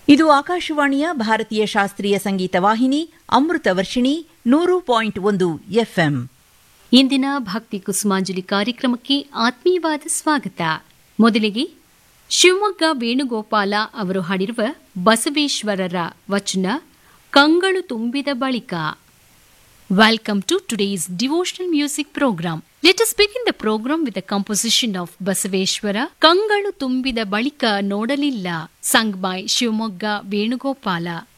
ಇದು ಆಕಾಶವಾಣಿಯ ಭಾರತೀಯ ಶಾಸ್ತ್ರೀಯ ಸಂಗೀತ ವಾಹಿನಿ ಅಮೃತ ವರ್ಷಿಣಿ ನೂರು ಪಾಯಿಂಟ್ ಒಂದು ಎಫ್ಎಂ ಇಂದಿನ ಭಕ್ತಿ ಕುಸುಮಾಂಜಲಿ ಕಾರ್ಯಕ್ರಮಕ್ಕೆ ಆತ್ಮೀಯವಾದ ಸ್ವಾಗತ ಮೊದಲಿಗೆ ಶಿವಮೊಗ್ಗ ವೇಣುಗೋಪಾಲ ಅವರು ಹಾಡಿರುವ ಬಸವೇಶ್ವರರ ವಚನ ಕಂಗಳು ತುಂಬಿದ ಬಳಿಕ welcome to today's devotional music program let us begin the program with a composition of Basaveshwara ಕಂಗಳು ತುಂಬಿದ ಬಳಿಕ ನೋಡಲಿಲ್ಲ ಸಂಗ್ ಬೈ ಶಿವಮೊಗ್ಗ ವೇಣುಗೋಪಾಲ